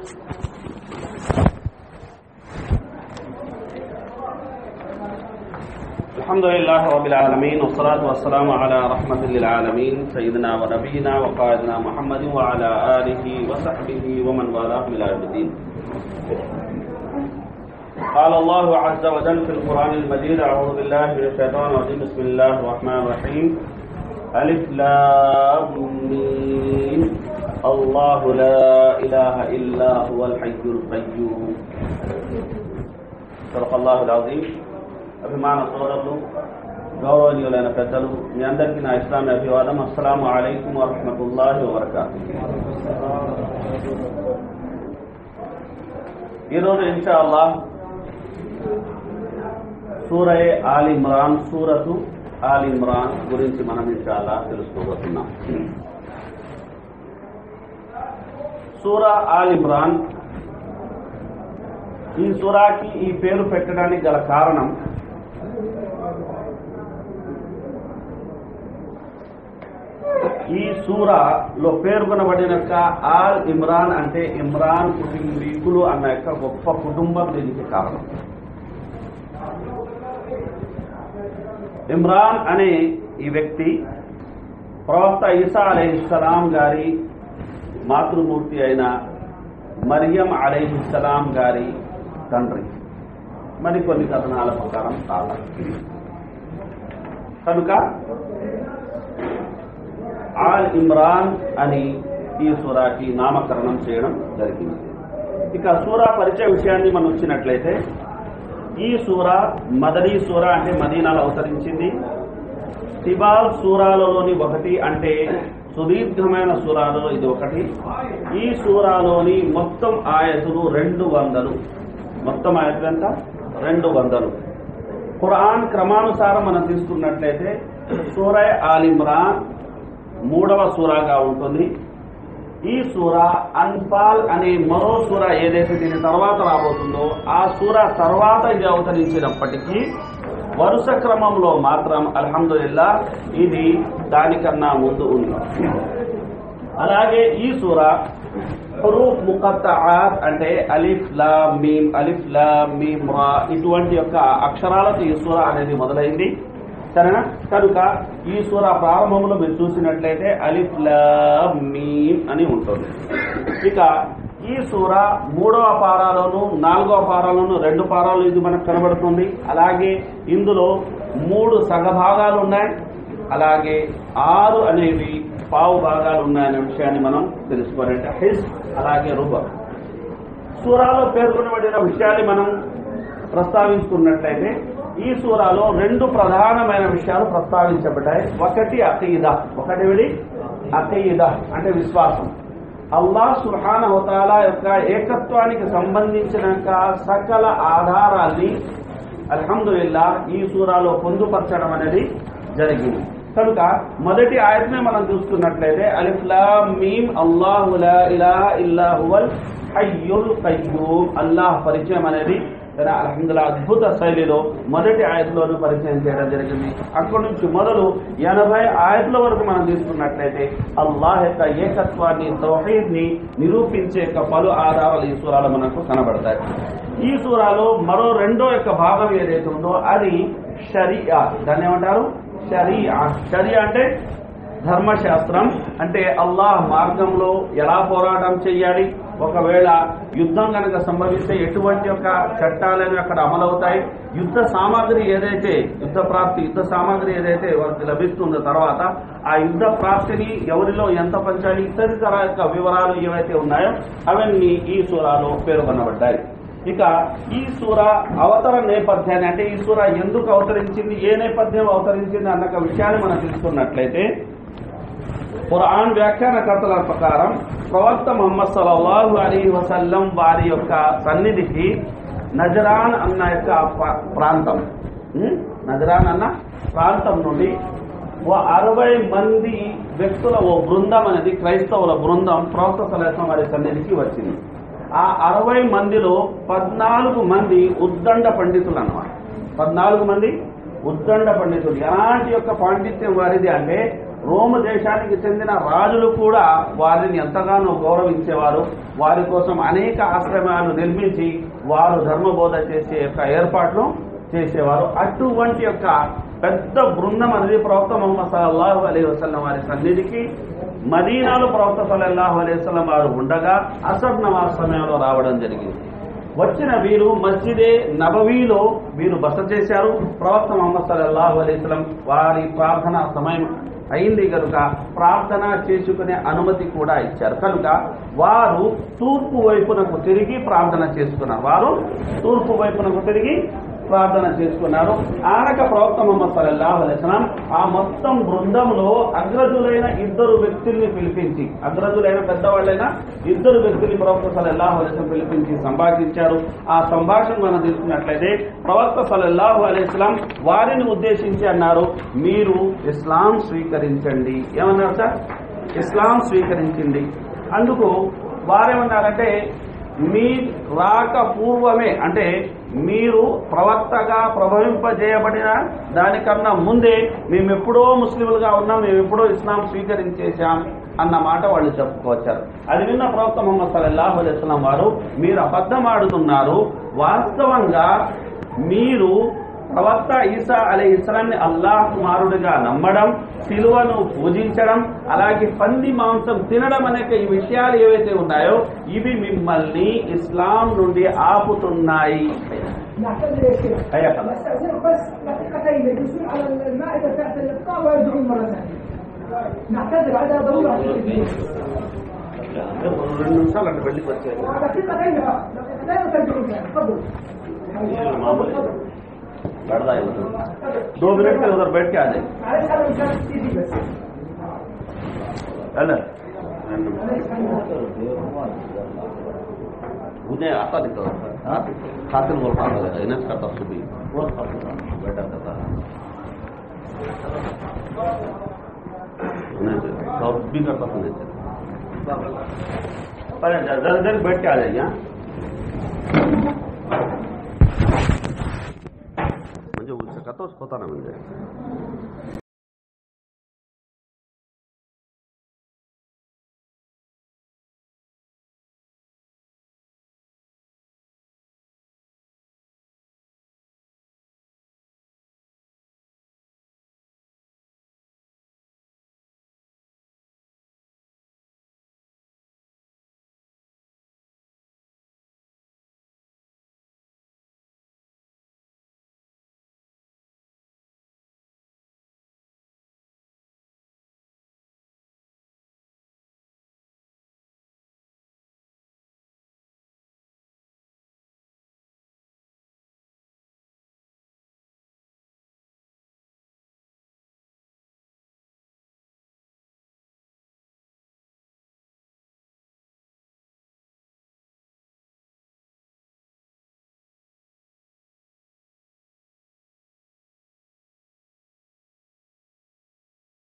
الحمد لله رب العالمين والصلاة والسلام على رحمة للعالمين سيدنا ونبينا وقائدنا محمد وعلى آله وصحبه ومن والاه إلى يوم الدين قال الله عز وجل في القرآن المجيد أعوذ بالله من الشيطان الرجيم بسم الله الرحمن الرحيم ألف لام ميم الله لا إله إلا هو الحي القيوم صدق الله العظيم అభిమాన సోదరులు గౌరవనీయులైన పెద్దలు మీ అందరికీ నా ఇస్లామీ అభివాదం అస్సలం అయికం వరహమతుల్లాహి వబర్కాతు ఈరోజు ఇన్షా అల్లాహ్ సూరయ్ ఆల్ ఇమ్రాన్ సూరతు ఆల్ ఇమ్రాన్ గురించి మనం ఇన్షా అల్లాహ్ తెలుసుకోబోతున్నాం సూరా ఆల్ ఇమ్రాన్ ఈ సూరాకి ఈ పేరు పెట్టడానికి గల కారణం ఈ సూరాలో పేర్కొనబడిన యొక్క ఆల్ ఇమ్రాన్ అంటే ఇమ్రాన్ కుటుంబీకులు అన్న యొక్క గొప్ప కుటుంబం దీనికి కారణం ఇమ్రాన్ అనే ఈ వ్యక్తి ప్రవక్త ఈసా అలైహిస్సలాం గారి మాతృమూర్తి అయిన మరియం అలైహిస్సలాం గారి తండ్రి మరికొన్ని కథనాల ప్రకారం కాదు కనుక ఆల్ ఇమ్రాన్ అని ఈ సూరాకి నామకరణం చేయడం జరిగింది ఇక సూరా పరిచయ విషయాన్ని మనం వచ్చినట్లయితే ఈ సూర మదనీ సూర అంటే మదీనాలో అవతరించింది సిబాల్ సూరాలలోని ఒకటి అంటే సుదీర్ఘమైన సూరాలలో ఇది ఒకటి ఈ సూరాలోని మొత్తం ఆయతులు రెండు వందలు మొత్తం ఆయతులు ఎంత రెండు వందలు ఖురాన్ క్రమానుసారం మనం తీసుకున్నట్లయితే సూరయ్ ఆలిమ్రాన్ మూడవ సూరాగా ఉంటుంది ఈ సూర అన్ఫాల్ అనే మరో సూర ఏదైతే దీని తర్వాత రాబోతుందో ఆ సూర తర్వాత ఇది అవతరించినప్పటికీ వరుస క్రమంలో మాత్రం అల్హమ్దుల్లా ఇది దానికన్నా ముందు ఉంది అలాగే ఈ సూర హురూఫ్ ముకత్తఆత్ అంటే అలిఫ్ లా మీమ్ అలిఫ్ లా మీమ్ రా ఇటువంటి యొక్క అక్షరాలతో ఈ సూర అనేది మొదలైంది సరేనా కనుక ఈ సూర ప్రారంభంలో మీరు చూసినట్లయితే అలిఫ్ లా మీమ్ అని ఉంటుంది ఇక ఈ సూర మూడవ పారాలోను నాలుగవ పారాలోను రెండు పారాలు ఇది మనకు కనబడుతుంది అలాగే ఇందులో మూడు సగభాగాలు ఉన్నాయి అలాగే ఆరు అనేవి పావు భాగాలు ఉన్నాయనే విషయాన్ని మనం తెలుసుకోవాలంటే హిజ్ అలాగే రుబ సూరాలో పేర్కొనబడిన విషయాన్ని మనం ప్రస్తావించుకున్నట్లయితే ఈ సూరాలో రెండు ప్రధానమైన విషయాలు ప్రస్తావించబడ్డాయి ఒకటి అతీద ఒకటి విడి అతీద అంటే విశ్వాసం అల్లాహ్ సుహాన హోతాల యొక్క ఏకత్వానికి సంబంధించిన సకల ఆధారాల్ని అల్హమ్దుల్లా ఈ సూరాలో పొందుపరచడం అనేది జరిగింది కనుక మొదటి ఆయతనే మనం చూసుకున్నట్లయితే అలిఫ్లా మీమ్ అల్లాహు లా ఇలాహ ఇల్లా హువల్ హయ్యుల్ కయ్యూమ్ అల్లాహ్ పరిచయం అనేది అల్హమ్దుల్లా అద్భుత శైలిలో మొదటి ఆయతలోనూ పరిచయం చేయడం జరిగింది అక్కడి నుంచి మొదలు ఎనభై ఆయతల వరకు మనం తీసుకున్నట్లయితే అల్లాహ్ యొక్క ఏకత్వాన్ని తౌహీద్ ని నిరూపించే యొక్క పలు ఆధారాలు ఈ సూరాలు మనకు కనబడతాయి ఈ సూరాలో మరో రెండో యొక్క భాగం ఏదైతే ఉందో అది షరియా దాన్ని ఏమంటారు షరియా షరియా అంటే ధర్మశాస్త్రం అంటే అల్లాహ్ మార్గంలో ఎలా పోరాటం చేయాలి ఒకవేళ యుద్ధం కనుక సంభవిస్తే ఎటువంటి యొక్క చట్టాలను అక్కడ అమలవుతాయి యుద్ధ సామాగ్రి ఏదైతే యుద్ధ ప్రాప్తి యుద్ధ సామాగ్రి ఏదైతే వారికి లభిస్తుందో తర్వాత ఆ యుద్ధ ప్రాప్తిని ఎవరిలో ఎంత పంచాలి తదితర యొక్క వివరాలు ఏవైతే ఉన్నాయో అవన్నీ ఈ సూరాలో పేర్కొనబడ్డాయి ఇక ఈ సూర అవతర నేపథ్యాన్ని అంటే ఈ సూర ఎందుకు అవతరించింది ఏ నేపథ్యం అవతరించింది అన్న విషయాన్ని మనం తీసుకున్నట్లయితే ఖురాన్ వ్యాఖ్యానకర్తల ప్రకారం ప్రవక్త మొహమ్మద్ సల్లల్లాహు అలీ వసల్లం వారి యొక్క సన్నిధికి నజరాన్ అన్న యొక్క ప్ర- ప్రాంతం ఉం? నజరాన్ అన్న ప్రాంతం నుండి ఓ అరవై మంది వ్యక్తుల ఓ బృందం అనేది క్రైస్తవుల బృందం ప్రవక్త సలహం వారి సన్నిధికి వచ్చింది ఆ అరవై మందిలో పద్నాలుగు మంది ఉద్దండ పండితులు అన్నమాట పద్నాలుగు మంది ఉద్దండ పండితులు ఎలాంటి యొక్క పాండిత్యం వారిది అంటే రోము దేశానికి చెందిన రాజులు కూడా వారిని ఎంతగానో గౌరవించేవారు వారి కోసం అనేక ఆశ్రమాలు నిర్మించి వారు ధర్మబోధ చేసే యొక్క ఏర్పాట్లు చేసేవారు అటువంటి యొక్క పెద్ద బృందం అనేది ప్రవక్త మొహమ్మద్ సల్లల్లాహు అలైహి వసల్లం వారి సన్నిధికి మదీనాలో ప్రవక్త సల్లల్లాహు అలైహి వసల్లం వారు ఉండగా అసర్ నమాజ్ సమయంలో రావడం జరిగింది వచ్చిన వీరు మస్జిదే నబవీలో వీరు బస చేశారు ప్రవక్త మొహమ్మద్ సల్లల్లాహు అలైహి వసల్లం వారి ప్రార్థన సమయం అయింది కనుక ప్రార్థన చేసుకునే అనుమతి కూడా ఇచ్చారు కనుక వారు తూర్పు వైపునకు తిరిగి ప్రార్థన చేసుకున్నారు వారు తూర్పు వైపునకు తిరిగి ప్రార్థన చేసుకున్నారు ఆనక ప్రవక్త మొహమ్మద్ సల్లల్లాహు అలైహి వసల్లం ఆ మొత్తం బృందంలో అగ్రజులైన ఇద్దరు వ్యక్తుల్ని పిలిపించి అగ్రజులైన పెద్దవాళ్ళైన ఇద్దరు వ్యక్తుల్ని ప్రవక్త సల్లల్లాహు అలైహి వసల్లం పిలిపించి సంభాషించారు ఆ సంభాషణ మనం తీసుకున్నట్లయితే ప్రవక్త సల్లల్లాహు అలైహి వసల్లం వారిని ఉద్దేశించి అన్నారు మీరు ఇస్లాం స్వీకరించండి ఏమన్నారు సార్ ఇస్లాం స్వీకరించింది అందుకు వారేమన్నారంటే మీ రాక పూర్వమే అంటే మీరు ప్రవక్తగా ప్రభవింపజేయబడిన దానికన్నా ముందే మేము ఎప్పుడో ముస్లింలుగా ఉన్నాం మేము ఎప్పుడో ఇస్లాం స్వీకరించేశాం అన్న మాట వాళ్ళు చెప్పుకోవచ్చారు అది విన్న ప్రవక్త ముహమ్మద్ సల్లల్లాహు అలైహి వసల్లం వారు మీరు అబద్ధం ఆడుతున్నారు వాస్తవంగా మీరు ప్రవక్త ఈసా అలే ఇస్లాంని అల్లాహ్ కుమారుడిగా నమ్మడం సిలువను పూజించడం అలాగే పంది మాంసం తినడం అనే ఈ విషయాలు ఏవైతే ఉన్నాయో ఇవి మిమ్మల్ని ఇస్లాం నుండి ఆపుతున్నాయి نعتذر يا شيخ أي خلاص. نستأذنك بس دقيقتين يجلسون على المائدة تحت الإفطار ويرجعون مرة ثانية نعتذر هذا ضرورة في الدين. రెండు నిమిషాలు అంటే వెళ్ళి వచ్చేది دقيقتين فقط. دقيقتين وترجعون ثاني تفضل बढ़ता है उधर दो मिनट के उधर बैठ के आ जाए معلش هذا مش سيدي بس है ना معلش मुझे आता नहीं था हाँ? खातिर बोल रहा था इनस करता सुबह बहुत खातिर था बैठा करता नहीं सर, सब भी करता था नहीं सर। पहले जरा देर बैठ के आ जाइए हाँ? म्हणजे उचका तोच होता ना म्हणजे